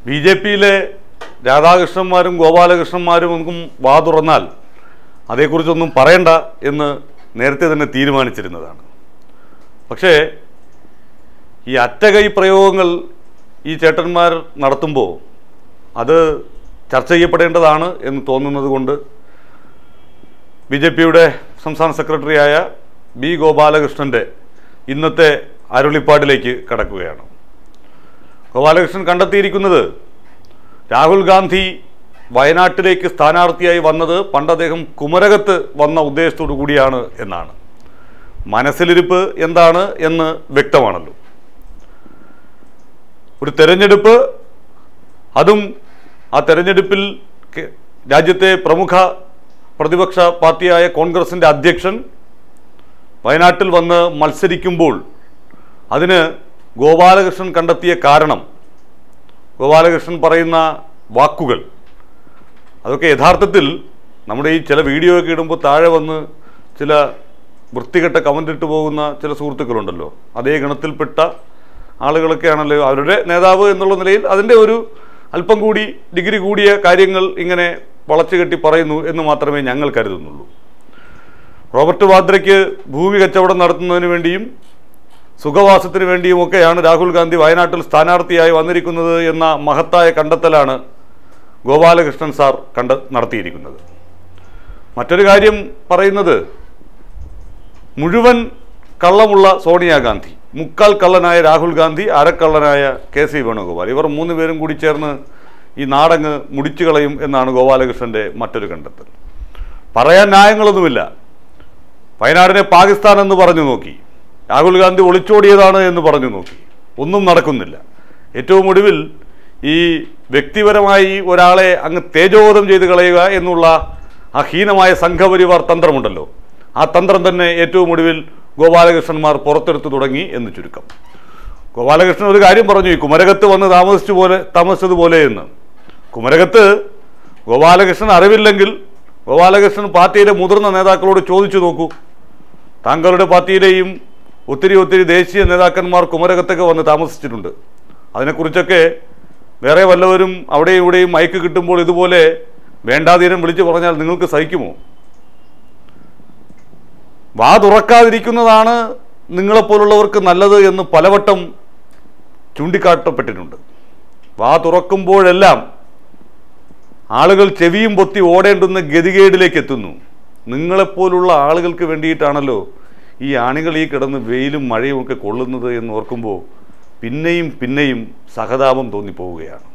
B J പിയിലെ രാധാകൃഷ്ണന്മാരും ഗോപാലകൃഷ്ണന്മാരും ഒന്നും വാ തുറന്നാൽ അതേക്കുറിച്ചൊന്നും പറയണ്ട എന്ന് നേരത്തെ തന്നെ തീരുമാനിച്ചിരുന്നതാണ് പക്ഷേ ഈ അറ്റകൈ പ്രയോഗങ്ങൾ ഈ ചേട്ടന്മാർ നടത്തുമ്പോൾ അത് ചർച്ച ചെയ്യപ്പെടേണ്ടതാണ് എന്ന് തോന്നുന്നത് കൊണ്ട് ബി ജെ പിയുടെ സംസ്ഥാന സെക്രട്ടറിയായ ബി ഗോപാലകൃഷ്ണൻ്റെ ഇന്നത്തെ അരുളിപ്പാടിലേക്ക് കടക്കുകയാണ് ഗോപാലകൃഷ്ണൻ കണ്ടെത്തിയിരിക്കുന്നത് രാഹുൽ ഗാന്ധി വയനാട്ടിലേക്ക് സ്ഥാനാർത്ഥിയായി വന്നത് പണ്ട് അദ്ദേഹം കുമരകത്ത് വന്ന ഉദ്ദേശത്തോടു കൂടിയാണ് എന്നാണ് മനസ്സിലിരിപ്പ് എന്താണ് എന്ന് വ്യക്തമാണല്ലോ ഒരു തെരഞ്ഞെടുപ്പ് അതും ആ തെരഞ്ഞെടുപ്പിൽ കെ- രാജ്യത്തെ പ്രമുഖ പ്രതിപക്ഷ പാർട്ടിയായ കോൺഗ്രസിൻ്റെ അധ്യക്ഷൻ വയനാട്ടിൽ വന്ന് മത്സരിക്കുമ്പോൾ അതിന് ഗോപാലകൃഷ്ണൻ കണ്ടെത്തിയ കാരണം ഗോപാലകൃഷ്ണൻ പറയുന്ന വാക്കുകൾ അതൊക്കെ യഥാർത്ഥത്തിൽ നമ്മുടെ ഈ ചില വീഡിയോ ഒക്കെ ഇടുമ്പോൾ താഴെ വന്ന് ചില വൃത്തികെട്ട കമൻ്റ് ഇട്ട് പോകുന്ന ചില സുഹൃത്തുക്കളുണ്ടല്ലോ അതേ ഗണത്തിൽപ്പെട്ട ആളുകളൊക്കെയാണല്ലോ അവരുടെ നേതാവ് എന്നുള്ള നിലയിൽ അതിൻ്റെ ഒരു അല്പം കൂടി ഡിഗ്രി കൂടിയ കാര്യങ്ങൾ ഇങ്ങനെ വളച്ചു കെട്ടി പറയുന്നു എന്ന് മാത്രമേ ഞങ്ങൾ കരുതുന്നുള്ളൂ റോബർട്ട് വാദ്രയ്ക്ക് ഭൂമി കച്ചവടം നടത്തുന്നതിന് വേണ്ടിയും സുഖവാസത്തിന് വേണ്ടിയും ഒക്കെയാണ് രാഹുൽ ഗാന്ധി വയനാട്ടിൽ സ്ഥാനാർത്ഥിയായി വന്നിരിക്കുന്നത് എന്ന മഹത്തായ കണ്ടെത്തലാണ് ഗോപാലകൃഷ്ണൻ സാർ കണ്ട നടത്തിയിരിക്കുന്നത് മറ്റൊരു കാര്യം പറയുന്നത് മുഴുവൻ കള്ളമുള്ള സോണിയാഗാന്ധി മുക്കാൽ കള്ളനായ രാഹുൽ ഗാന്ധി അരക്കള്ളനായ കെ സി വേണുഗോപാൽ ഇവർ മൂന്ന് പേരും കൂടി ചേർന്ന് ഈ നാടങ്ങ് മുടിച്ചു കളയും എന്നാണ് ഗോപാലകൃഷ്ണന്റെ മറ്റൊരു കണ്ടെത്തൽ പറയാൻ ന്യായങ്ങളൊന്നുമില്ല വയനാടിനെ പാകിസ്ഥാൻ എന്ന് പറഞ്ഞു നോക്കി രാഹുൽ ഗാന്ധി ഒളിച്ചോടിയതാണ് എന്ന് പറഞ്ഞു നോക്കി ഒന്നും നടക്കുന്നില്ല ഏറ്റവും ഒടുവിൽ ഈ വ്യക്തിപരമായി ഒരാളെ അങ്ങ് തേജോവധം ചെയ്ത് കളയുക എന്നുള്ള ആ ഹീനമായ സംഘപരിവാർ തന്ത്രമുണ്ടല്ലോ ആ തന്ത്രം തന്നെ ഏറ്റവും ഒടുവിൽ ഗോപാലകൃഷ്ണന്മാർ പുറത്തെടുത്തു തുടങ്ങി എന്ന് ചുരുക്കം ഗോപാലകൃഷ്ണൻ ഒരു കാര്യം പറഞ്ഞു ഈ കുമരകത്ത് വന്ന് താമസിച്ചു പോലെ താമസിച്ചതുപോലെ എന്ന് കുമരകത്ത് ഗോപാലകൃഷ്ണൻ അറിവില്ലെങ്കിൽ ഗോപാലകൃഷ്ണൻ പാർട്ടിയിലെ മുതിർന്ന നേതാക്കളോട് ചോദിച്ചു നോക്കൂ താങ്കളുടെ പാർട്ടിയിലെയും ഒത്തിരി ഒത്തിരി ദേശീയ നേതാക്കന്മാർ കുമരകത്തൊക്കെ വന്ന് താമസിച്ചിട്ടുണ്ട് അതിനെക്കുറിച്ചൊക്കെ വേറെ വല്ലവരും അവിടെയും ഇവിടെയും മയക്ക് കിട്ടുമ്പോൾ ഇതുപോലെ വേണ്ടാതീനം വിളിച്ചു പറഞ്ഞാൽ നിങ്ങൾക്ക് സഹിക്കുമോ വാ തുറക്കാതിരിക്കുന്നതാണ് നിങ്ങളെപ്പോലുള്ളവർക്ക് നല്ലത് എന്ന് പലവട്ടം ചൂണ്ടിക്കാട്ടപ്പെട്ടിട്ടുണ്ട് വാ തുറക്കുമ്പോഴെല്ലാം ആളുകൾ ചെവിയും പൊത്തി ഓടേണ്ടുന്ന ഗതികേടിലേക്ക് എത്തുന്നു നിങ്ങളെപ്പോലുള്ള ആളുകൾക്ക് വേണ്ടിയിട്ടാണല്ലോ ഈ ആണികൾ ഈ കിടന്ന് വെയിലും മഴയും ഒക്കെ കൊള്ളുന്നത് എന്ന് ഓർക്കുമ്പോൾ പിന്നെയും പിന്നെയും സഹതാപം തോന്നിപ്പോവുകയാണ്